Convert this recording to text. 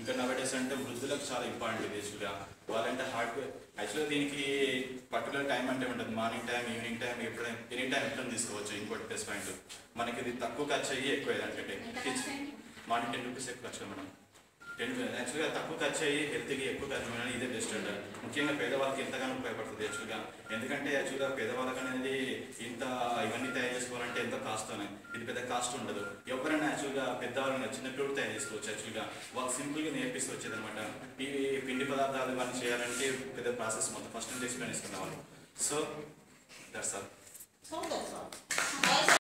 ఇంకా నవేడేస్ అంటే వృద్ధులకు చాలా ఇంపార్టెంట్ ఇది యాక్చువల్గా వాళ్ళంటే హార్డ్ యాక్చువల్గా దీనికి పర్టికులర్ టైం అంటే ఉంటుంది మార్నింగ్ టైం ఈవినింగ్ టైం ఎప్పుడు ఎనీ టైం ఎప్పుడు తీసుకోవచ్చు ఇంకోటి ప్లస్ పాయింట్ మనకి ఇది తక్కువ ఖర్చు అయ్యి ఎక్కువ దానికంటే ఎంత ఖర్చు అయింది? మార్నింగ్ టెన్ రూపీస్ ఎక్కువ ఖర్చు మేడం టెన్ యాక్చువల్గా తక్కువ ఖర్చు అయ్యి హెల్త్కి ఎక్కువ ఖర్చు మేడం ఇదే బెస్ట్ అంటారు ముఖ్యంగా పేదవాళ్ళకి ఎంతగానో ఉపయోగపడుతుంది యాక్చువల్గా ఎందుకంటే యాక్చువల్గా పేదవాళ్ళకి అనేది ఇంత ఇవన్నీ తయారు చేసుకోవాలంటే ఎంతో కాస్ట్ అని ఇది పెద్ద కాస్ట్ ఉండదు ఎవరైనా యాక్చువల్గా పెద్దవాళ్ళని చిన్నపిల్లలు తయారు చేసుకోవచ్చు యాక్చువల్గా వాళ్ళకి సింపుల్గా నేర్పిస్తూ వచ్చేది అనమాట ఈ పిండి పదార్థాలు ఇవన్నీ చేయాలంటే పెద్ద ప్రాసెస్ మొత్తం ఫస్ట్ నుంచి ఎక్స్ప్లెయిన్ ఇస్తున్నాం వాళ్ళు so that's all So that's all.